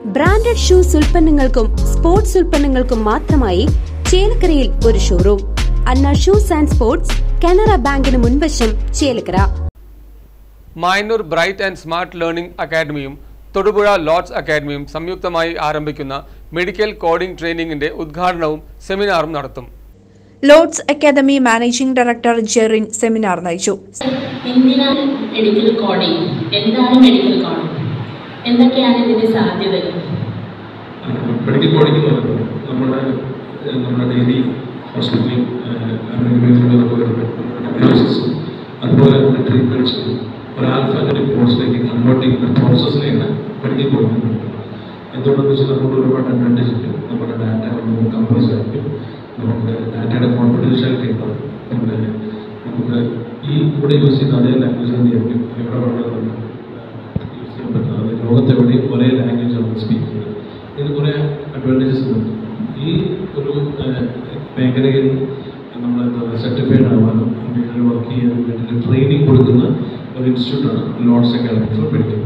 branded shoes ഉൽപ്പന്നങ്ങൾക്കും sports ഉൽപ്പന്നങ്ങൾക്കും മാത്രമായി ചേലക്കരയിൽ ഒരു showroom Anna shoes and sports Canara ബാങ്കിന് മുൻവശം Chelakkara Mayannur bright and smart learning അക്കാദമിയും തൊടുപുഴ ലോഡ്സ് അക്കാദമിയും സംയുക്തമായി ആരംഭിക്കുന്ന മെഡിക്കൽ കോഡിംഗ് ട്രെയിനിങ്ങിന്റെ ഉദ്ഘാടനവും സെമിനാറും നടത്തും Lords academy managing director Jerin seminar നയിച്ചു എന്തിനാണ് മെഡിക്കൽ കോഡിംഗ് എന്താണ് മെഡിക്കൽ കോഡിംഗ് എന്തൊക്കെയാണ് ഇതിന്റെ സാധ്യതകൾ മെഡിക്കൽ കോഡിംഗ് എന്ന് പറയുന്നത് നമ്മുടെ ഏഹ്, നമ്മുടെ ഡെയിലി ഹോസ്പിറ്റലിൽ അറേഞ്ച്മെൻറ്റുകളൊക്കെ വരുമ്പോൾ ഡയഗ്നോസിസും അതുപോലെ തന്നെ ട്രീറ്റ്മെൻറ്റ്സും ഒരു ആൽഫാനറ്റിക് കോഴ്സിലേക്ക് കൺവേർട്ട് ചെയ്യുന്ന പ്രോസസ്സിനെയാണ് മെഡിക്കൽ കോഡിംഗ് എന്ന് പറയുന്നത് എന്തുകൊണ്ടെന്ന് വെച്ചാൽ നമുക്ക് ഒരുപാട് അഡ്വാൻറ്റേജ് ഉണ്ട് നമ്മുടെ ഡാറ്റ നമുക്ക് കംപ്രസ് ആയിരിക്കും നമുക്ക് ഡാറ്റയുടെ കോൺഫിഡൻഷ്യാലിറ്റി ഉണ്ടാവും പിന്നെ നമുക്ക് ഈ ഇവിടെ യൂസ് ചെയ്യുന്ന അതേ ലാംഗ്വേജ് തന്നെയായിരിക്കും എവിടെ വേണമെങ്കിലും നമുക്ക് യൂസ് ചെയ്യാൻ പറ്റുന്നത് അത് ലോകത്തെവിടെയും ഒരേ ലാംഗ്വേജ് ആണ് സ്പീക്ക് ചെയ്യുന്നത് ഇതിന് കുറേ അഡ്വാൻറ്റേജസ് ഉണ്ട് ഈ ഒരു ഏഹ്, മേഖലയിൽ നമ്മൾ എന്താ പറയുക സർട്ടിഫൈഡ് ആവാനും ഇന്ത്യയിൽ വർക്ക് ചെയ്യാനും വേണ്ടി ട്രെയിനിങ് കൊടുക്കുന്ന ഒരു ഇൻസ്റ്റിറ്റ്യൂട്ടാണ് Lords academy for medical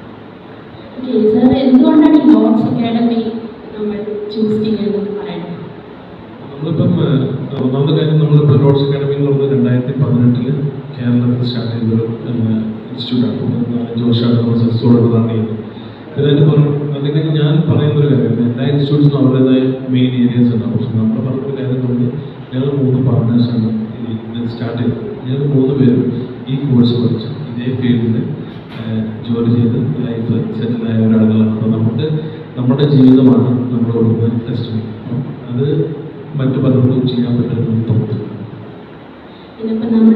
okay sir എന്തുകൊണ്ടാണ് ഈ ലോഡ്സ് അക്കാഡമി നമ്മൾ ചൂസ് ചെയ്യുന്നത് പറയണം നമ്മളിപ്പം ഏഹ്, ഒന്നാമത്തെ കാര്യം നമ്മളിപ്പോൾ ലോഡ്സ് അക്കാഡമി എന്ന് പറയുന്നത് രണ്ടായിരത്തി പതിനെട്ടില് കേരളത്തിൽ സ്റ്റാർട്ട് ചെയ്തൊരു ഇൻസ്റ്റിറ്റ്യൂട്ടാണ് നാലഞ്ച് വർഷമായിട്ട് നമ്മൾ സക്സസ്ഫുൾ റൺ ചെയ്യുന്നത് പിന്നെ അതിന് പുറം അല്ലെങ്കിൽ ഞാൻ പറയുന്നൊരു കാര്യം എല്ലാ ഇൻസ്റ്റിറ്റ്യൂട്ട്സിനും അവരുടേതായ മെയിൻ ഏരിയസ് ഉണ്ടാവും പക്ഷെ നമ്മൾ പറഞ്ഞൊരു കാര്യം കൊണ്ട് ഞങ്ങൾ മൂന്ന് പാർട്ട്നേഴ്സാണ് ഇത് സ്റ്റാർട്ട് ചെയ്തത് ഞങ്ങൾ മൂന്ന് പേരും ഈ കോഴ്സ് പഠിച്ചു ഇതേ ഫീൽഡിൽ ജോലി ചെയ്ത് ലൈഫ് സെറ്റിലായ ഒരാളുകളാണ് അപ്പോൾ നമുക്ക് നമ്മുടെ ജീവിതമാണ് നമ്മൾ കൊടുക്കുന്ന ടെസ്റ്റ് അത് മറ്റു പലർക്കും ചെയ്യാൻ പറ്റുമെന്ന് തോന്നുന്നു ഇതിപ്പോൾ നമ്മൾ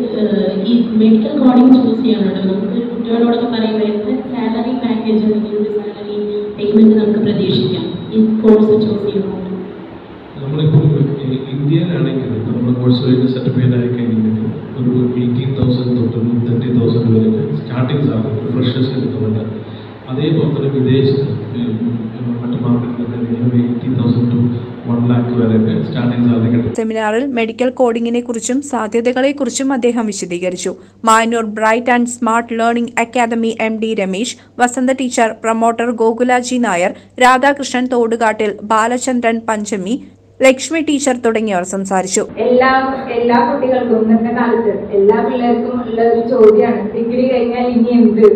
ഈ മെഡിക്കൽ കോഡിംഗ് ചൂസ് ചെയ്യാനുണ്ട് നമുക്ക് കുട്ടികളോടൊക്കെ പറയുമ്പോൾ എത്ര സാലറി പാക്കേജ് അല്ലെങ്കിൽ ഒരു സാലറി പേയ്മെന്റ് നമുക്ക് പ്രതീക്ഷിക്കാം ഈ കോഴ്സ് ചൂസ് ചെയ്യുമ്പോൾ നമ്മളിപ്പം ഇ- ഇന്ത്യയിലാണെങ്കിൽ നമ്മൾ കോഴ്സ് കഴിഞ്ഞ് സർട്ടിഫൈഡ് ആയി കഴിഞ്ഞിട്ടുണ്ടെങ്കിൽ ഒരു എയ്റ്റീൻ തൗസൻഡ് തൊട്ട് ഒരു തേർട്ടി തൗസൻഡ് വരെ സ്റ്റാർട്ടിങ് സാലറി ഫ്രഷേഴ്സ് എടുക്കുന്നുണ്ട് അതേപോലെ തന്നെ വിദേശത്ത് ഈ മറ്റു മാർക്കറ്റിലൊക്കെ ഒരു eighty thousand to one lakh വരെയൊക്കെ സ്റ്റാർട്ടിങ് സാലറി കിട്ടും സെമിനാറിൽ മെഡിക്കൽ കോഡിംഗിനെ കുറിച്ചും സാധ്യതകളെക്കുറിച്ചും അദ്ദേഹം വിശദീകരിച്ചു Mayannur bright and smart learning academy M D Ramesh Vasantha teacher promoter Gokulaji Nair Radhakrishnan Thodukattil Balachandran Panchami Lakshmi teacher തുടങ്ങിയവർ സംസാരിച്ചു എല്ലാ എല്ലാ കുട്ടികൾക്കും ഇന്നത്തെ കാലത്ത് എല്ലാ പിള്ളേർക്കും ഉള്ള ഒരു ചോദ്യമാണ് ഡിഗ്രി കഴിഞ്ഞാൽ ഇനി എന്ത്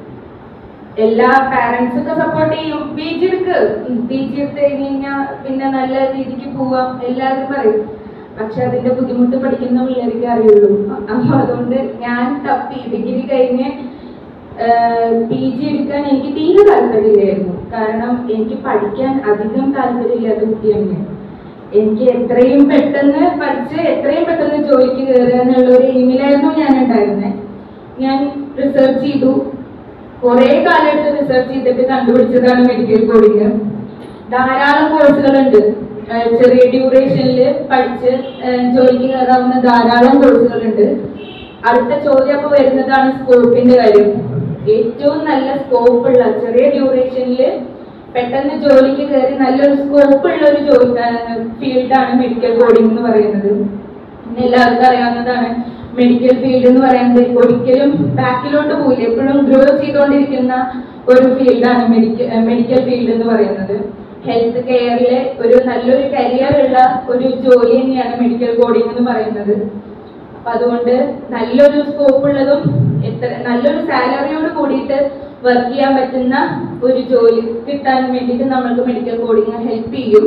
എല്ലാ പാരന്റ്സ് ഒക്കെ സപ്പോർട്ട് ചെയ്യും പി ജി എടുക്ക് പി ജി എടുത്ത് കഴിഞ്ഞ് കഴിഞ്ഞാൽ പിന്നെ നല്ല രീതിക്ക് പോവാം എല്ലാവരും പറയും പക്ഷെ അതിന്റെ ബുദ്ധിമുട്ട് പഠിക്കുന്ന പിള്ളേർക്ക് അറിയുള്ളൂ അപ്പൊ അതുകൊണ്ട് ഞാൻ തപ്പി ഡിഗ്രി കഴിഞ്ഞ് പി ജി എടുക്കാൻ എനിക്ക് തീരെ താല്പര്യമില്ലായിരുന്നു കാരണം എനിക്ക് പഠിക്കാൻ അധികം താല്പര്യമില്ലാത്ത കുട്ടിയാണ് ഞാൻ എനിക്ക് എത്രയും പെട്ടെന്ന് പഠിച്ച് എത്രയും പെട്ടെന്ന് ജോലിക്ക് കയറുക എന്നുള്ള ഒരു എയിമിലായിരുന്നു ഞാൻ ഉണ്ടായിരുന്നത് ഞാൻ റിസർച്ച് ചെയ്തു കുറെ കാലമായിട്ട് റിസർച്ച് ചെയ്തിട്ട് കണ്ടുപിടിച്ചതാണ് മെഡിക്കൽ കോഡിങ് ധാരാളം കോഴ്സുകളുണ്ട് ഏഹ് ചെറിയ ഡ്യൂറേഷനിൽ പഠിച്ച് ഏഹ് ജോലിക്ക് കയറാവുന്ന ധാരാളം കോഴ്സുകളുണ്ട് അടുത്ത ചോദ്യം അപ്പോൾ വരുന്നതാണ് സ്കോപ്പിന്റെ കാര്യം ഏറ്റവും നല്ല സ്കോപ്പുള്ള ചെറിയ ഡ്യൂറേഷനിൽ പെട്ടെന്ന് ജോലിക്ക് കയറി നല്ലൊരു സ്കോപ്പ് ഉള്ള ഒരു ജോലി ഫീൽഡാണ് മെഡിക്കൽ കോഡിംഗ് എന്ന് പറയുന്നത് പിന്നെ എല്ലാവർക്കും അറിയാവുന്നതാണ് മെഡിക്കൽ ഫീൽഡ് എന്ന് പറയുന്നത് ഒരിക്കലും ബാക്കിലോട്ട് പോയില്ല എപ്പോഴും ഗ്രോ ചെയ്തുകൊണ്ടിരിക്കുന്ന ഒരു ഫീൽഡാണ് മെഡിക്കൽ മെഡിക്കൽ ഫീൽഡ് എന്ന് പറയുന്നത് ഹെൽത്ത് കെയറിലെ ഒരു നല്ലൊരു കരിയർ ഉള്ള ഒരു ജോലി തന്നെയാണ് മെഡിക്കൽ കോഡിംഗ് എന്ന് പറയുന്നത് അപ്പൊ അതുകൊണ്ട് നല്ലൊരു സ്കോപ്പ് ഉള്ളതും എത്ര നല്ലൊരു സാലറിയോട് കൂടിയിട്ട് വർക്ക് ചെയ്യാൻ പറ്റുന്ന ഒരു ജോലി കിട്ടാൻ വേണ്ടിയിട്ട് നമ്മൾക്ക് മെഡിക്കൽ കോഡിംഗ് ഹെൽപ്പ് ചെയ്യും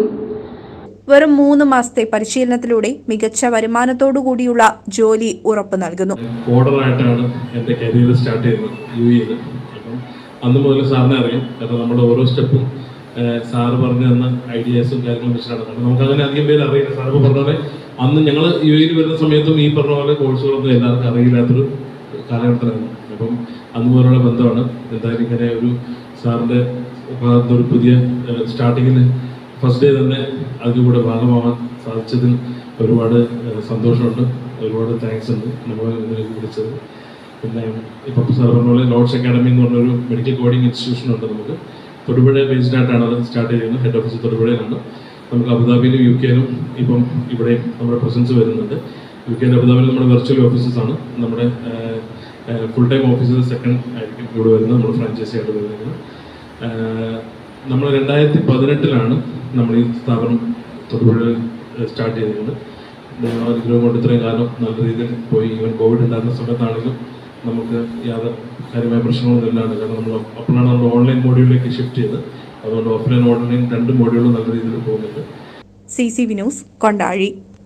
വെറും മൂന്ന് മാസത്തെ പരിശീലനത്തിലൂടെ മികച്ച വരുമാനത്തോടു കൂടിയുള്ള ജോലി ഉറപ്പു നൽകുന്നു കോഡറായിട്ടാണ് എൻ്റെ കരിയർ സ്റ്റാർട്ട് ചെയ്യുന്നത് യു എയിൽ അപ്പം അന്ന് മുതൽ സാറിനെ അറിയാം കാരണം നമ്മുടെ ഓരോ സ്റ്റെപ്പും സാറ് പറഞ്ഞു തന്ന ഐഡിയാസും കാര്യങ്ങളും വെച്ചിട്ടാണ് കാരണം നമുക്ക് അങ്ങനെ അധികം പേര് അറിയില്ല സാറ് ഇപ്പോൾ പറഞ്ഞ പോലെ അന്ന് ഞങ്ങൾ യു എയിൽ വരുന്ന സമയത്തും ഈ പറഞ്ഞ പോലെ കോഴ്സുകളൊന്നും എല്ലാവർക്കും അറിയില്ലാത്തൊരു കാലഘട്ടത്തിലായിരുന്നു അപ്പം അന്ന് മുതലുള്ള ബന്ധമാണ് എന്തായാലും ഇങ്ങനെ ഒരു സാറിൻ്റെ ഭാഗത്ത് ഒരു പുതിയ സ്റ്റാർട്ടിങ്ങിൽ ഫസ്റ്റ് ഡേ തന്നെ അതിൻ്റെ കൂടെ ഭാഗമാവാൻ സാധിച്ചതിൽ ഒരുപാട് ഏഹ്, സന്തോഷമുണ്ട് ഒരുപാട് താങ്ക്സ് ഉണ്ട് നമ്മൾ ഇതിലേക്ക് വിളിച്ചത് പിന്നെ ഇപ്പം സാർ പറഞ്ഞ പോലെ ലോഡ്സ് അക്കാഡമി എന്ന് പറഞ്ഞൊരു മെഡിക്കൽ കോഡിംഗ് ഇൻസ്റ്റിറ്റ്യൂഷൻ ഉണ്ട് നമുക്ക് തൊടുപുഴ ബേസ്ഡ് ആയിട്ടാണ് അത് സ്റ്റാർട്ട് ചെയ്യുന്നത് ഹെഡ് ഓഫീസ് തൊടുപുഴയിലാണ് നമുക്ക് അബുദാബിയിലും യു കെയിലും ഇപ്പം ഇവിടെ നമ്മുടെ പ്രസൻസ് വരുന്നുണ്ട് യു കെയിലും അബുദാബിയിലും നമ്മുടെ വെർച്വൽ ഓഫീസസ് ആണ് നമ്മുടെ ഫുൾ ടൈം ഓഫീസസ് സെക്കൻഡ് ആയിരിക്കും ഇവിടെ വരുന്നത് നമ്മുടെ ഫ്രാഞ്ചൈസി ആയിട്ട് വരുന്നത് നമ്മൾ രണ്ടായിരത്തി പതിനെട്ടിലാണ് നമ്മൾ ഈ സ്ഥാപനം തൊടുപുഴയിൽ സ്റ്റാർട്ട് ചെയ്തിരുന്നത് അനുഗ്രഹം കൊണ്ട് ഇത്രയും കാലം നല്ല രീതിയിൽ പോയി ഈവൻ കോവിഡ് ഉണ്ടായിരുന്ന സമയത്താണെങ്കിലും നമുക്ക് യാതൊരു കാര്യമായ പ്രശ്നങ്ങളൊന്നും ഇല്ലാണ്ട് കാരണം നമ്മൾ അപ്പോഴാണ് നമ്മൾ ഓൺലൈൻ മോഡ്യൂളിലേക്ക് ഷിഫ്റ്റ് ചെയ്തത് അതുകൊണ്ട് ഓഫ്ലൈൻ ഓൺലൈൻ രണ്ട് മോഡ്യൂളും നല്ല രീതിയിൽ പോകുന്നുണ്ട് C C V news Kondazhy